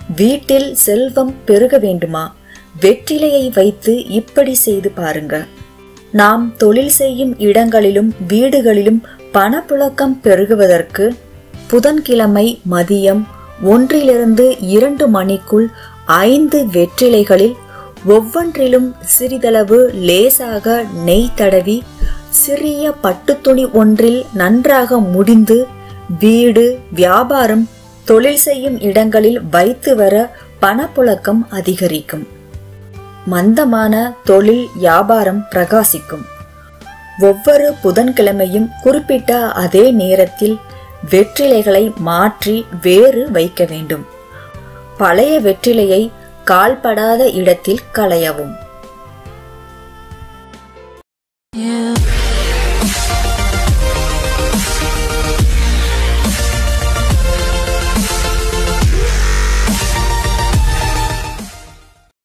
வீட்டில் செல்வம் பெருக வேண்டுமா வெற்றிலையை வைத்து இப்படி செய்து பாருங்க நாம் தொழில் செய்யும் இடங்களிலும் வீடுகளிலும் பணப்புழக்கம் பெருகுவதற்கு புதன்கிழமை மதியம் ஒன்றிலிருந்து இரண்டு மணிக்குள் ஐந்து வெற்றிலைகளில் ஒவ்வொன்றிலும் சிறிதளவு லேசாக நெய் தடவி சிறிய பட்டுத்துணி ஒன்றில் நன்றாக முடிந்து வீடு வியாபாரம் தொழில் செய்யும் இடங்களில் வைத்து வர பணப்புழக்கம் அதிகரிக்கும் மந்தமான தொழில் வியாபாரம் பிரகாசிக்கும் ஒவ்வொரு புதன்கிழமையும் குறிப்பிட்ட அதே நேரத்தில் வெற்றிலைகளை மாற்றி வேறு வைக்க வேண்டும் பழைய வெற்றிலையை கால்படாத இடத்தில் களையவும்